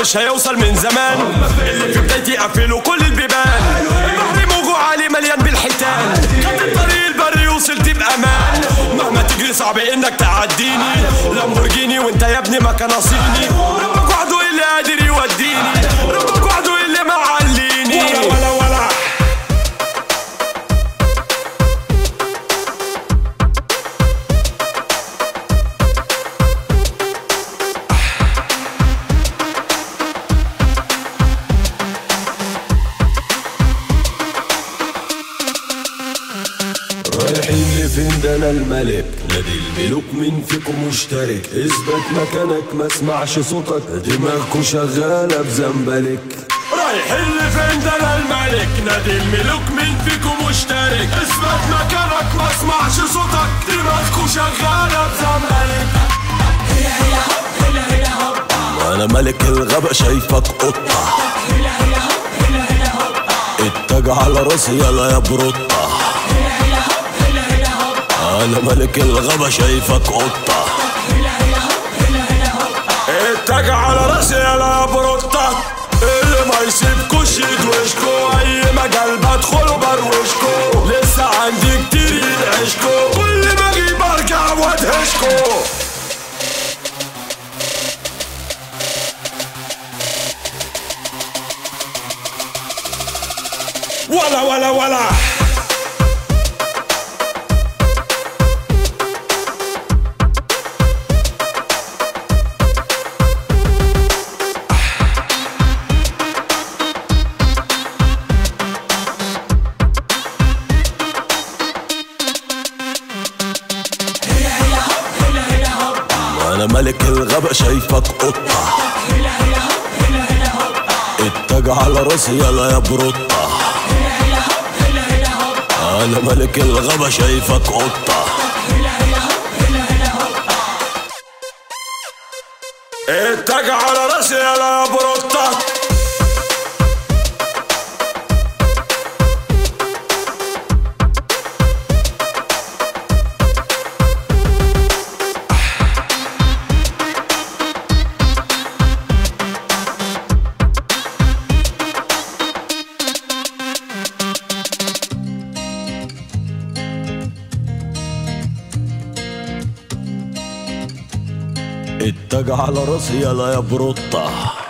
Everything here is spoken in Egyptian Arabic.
مش هيوصل من زمان اللي في بدايتي قفلوا كل البيبان البحر موجه عالي مليان بالحيتان خدت الطريق البري وصلت بامان مهما تجري صعب انك تعديني لامبورجيني وانت يا ابني ما كان ناصيني ربك وحده اللي قادر يوديني ربك وحده اللي معليني ولا ولا ولا رايحين لفين ده انا الملك نادي الملوك مين فيكم مشترك اثبت مكانك ما اسمعش صوتك دماغكوا شغالة بزنبلك رايحين لفين ده انا الملك نادي الملوك مين فيكم مشترك اثبت مكانك ما اسمعش صوتك دماغكوا شغاله بزمالك وانا ملك الغابة شايفك قطة التاج على راسي يلا يا بروطة انا ملك الغابة شايفك قطة التاج على راسي يا بروتة اللي ما يسيبكوش يدوشكو اي مجال بدخل بروشكو لسه عندي كتير يدعشكو كل ما اجيب ارجع وادهشكو ولا ولا ولا وانا ملك الغابة شايفك قطة التاج على راسي يلا يا بروطة انا ملك الغابة شايفك قطة التاج على راسي يا بروتة التاج على راسي يلا يا بروطة